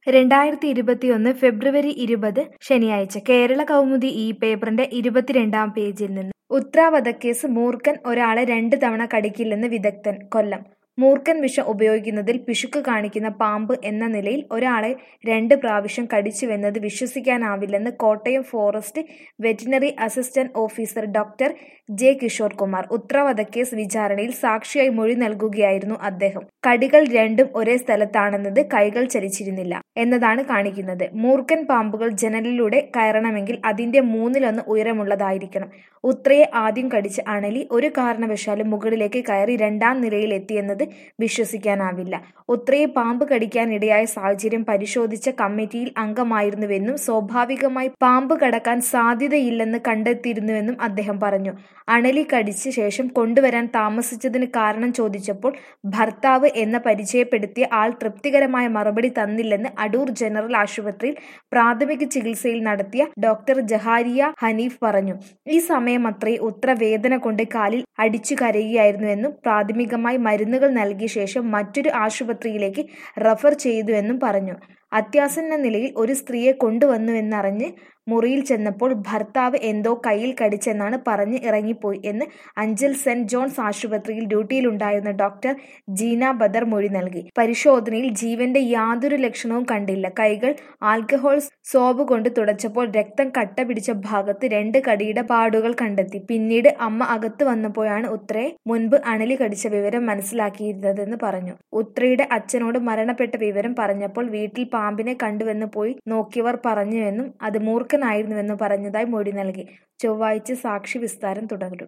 രണ്ടായിരത്തി ഇരുപത്തിയൊന്ന് ഫെബ്രുവരി ഇരുപത് ശനിയാഴ്ച കേരള കൗമുദി ഈ പേപ്പറിന്റെ ഇരുപത്തിരണ്ടാം പേജിൽ നിന്ന് ഉത്ര വധക്കേസ് മൂർഖൻ ഒരാളെ രണ്ട് തവണ കടിക്കില്ലെന്ന് വിദഗ്ധൻ കൊല്ലം മൂർഖൻ വിഷം ഉപയോഗിക്കുന്നതിൽ പിശുക്ക് കാണിക്കുന്ന പാമ്പ് എന്ന നിലയിൽ ഒരാളെ രണ്ട് പ്രാവശ്യം കടിച്ചുവെന്നത് വിശ്വസിക്കാനാവില്ലെന്ന് Kottayam forest veterinary assistant officer doctor J Kishore Kumar Uthra വധക്കേസ് വിചാരണയിൽ സാക്ഷിയായി മൊഴി നൽകുകയായിരുന്നു അദ്ദേഹം കടികൾ രണ്ടും ഒരേ സ്ഥലത്താണെന്നത് കൈകൾ ചലിച്ചിരുന്നില്ല എന്നതാണ് കാണിക്കുന്നത് മൂർഖൻ പാമ്പുകൾ ജനലിലൂടെ കയറണമെങ്കിൽ അതിന്റെ മൂന്നിലൊന്ന് ഉയരമുള്ളതായിരിക്കണം ഉത്രയെ ആദ്യം കടിച്ച അണലി ഒരു കാരണവശാലും മുകളിലേക്ക് കയറി രണ്ടാം നിലയിൽ എത്തിയെന്നത് വിശ്വസിക്കാനാവില്ല ഉത്രയെ പാമ്പ് കടിക്കാനിടയായ സാഹചര്യം പരിശോധിച്ച കമ്മിറ്റിയിൽ അംഗമായിരുന്നുവെന്നും സ്വാഭാവികമായി പാമ്പ് കടക്കാൻ സാധ്യതയില്ലെന്ന് കണ്ടെത്തിയിരുന്നുവെന്നും അദ്ദേഹം പറഞ്ഞു അണലി കടിച്ച ശേഷം കൊണ്ടുവരാൻ താമസിച്ചതിന് കാരണം ചോദിച്ചപ്പോൾ ഭർത്താവ് എന്ന പരിചയപ്പെടുത്തിയ ആൾ തൃപ്തികരമായ മറുപടി തന്നില്ലെന്ന് അടൂർ ജനറൽ ആശുപത്രിയിൽ പ്രാഥമിക ചികിത്സയിൽ നടത്തിയ ഡോക്ടർ ജഹാരിയ ഹനീഫ് പറഞ്ഞു ഈ സമയമത്രേ ഉത്ര വേദന കൊണ്ട് കാലിൽ അടിച്ചു കരയുകയായിരുന്നുവെന്നും പ്രാഥമികമായി മരുന്നുകൾ നൽകിയ ശേഷം മറ്റൊരു ആശുപത്രിയിലേക്ക് റഫർ ചെയ്തുവെന്നും പറഞ്ഞു അത്യാസന്ന നിലയിൽ ഒരു സ്ത്രീയെ കൊണ്ടുവന്നുവെന്നറിഞ്ഞ് മുറിയിൽ ചെന്നപ്പോൾ ഭർത്താവ് എന്തോ കയ്യിൽ കടിച്ചെന്നാണ് പറഞ്ഞ് ഇറങ്ങിപ്പോയി എന്ന് അഞ്ചൽ സെന്റ് ജോൺസ് ആശുപത്രിയിൽ ഡ്യൂട്ടിയിലുണ്ടായിരുന്ന ഡോക്ടർ ജീന ബദർ മൊഴി നൽകി പരിശോധനയിൽ ജീവന്റെ യാതൊരു ലക്ഷണവും കണ്ടില്ല കൈകൾ ആൽക്കഹോൾ സോപ്പ് കൊണ്ട് തുടച്ചപ്പോൾ രക്തം കട്ട പിടിച്ച ഭാഗത്ത് രണ്ട് കടിയുടെ പാടുകൾ കണ്ടെത്തി പിന്നീട് അമ്മ അകത്ത് വന്നപ്പോഴാണ് ഉത്രയെ മുൻപ് അണലി കടിച്ച വിവരം മനസ്സിലാക്കിയിരുന്നതെന്ന് പറഞ്ഞു ഉത്രയുടെ അച്ഛനോട് മരണപ്പെട്ട വിവരം പറഞ്ഞപ്പോൾ വീട്ടിൽ പാമ്പിനെ കണ്ടുവെന്ന് പോയി നോക്കിയവർ പറഞ്ഞുവെന്നും അത് മൂർഖനായിരുന്നുവെന്നും പറഞ്ഞതായി മൊഴി നൽകി ചൊവ്വാഴ്ച സാക്ഷി വിസ്താരം തുടരും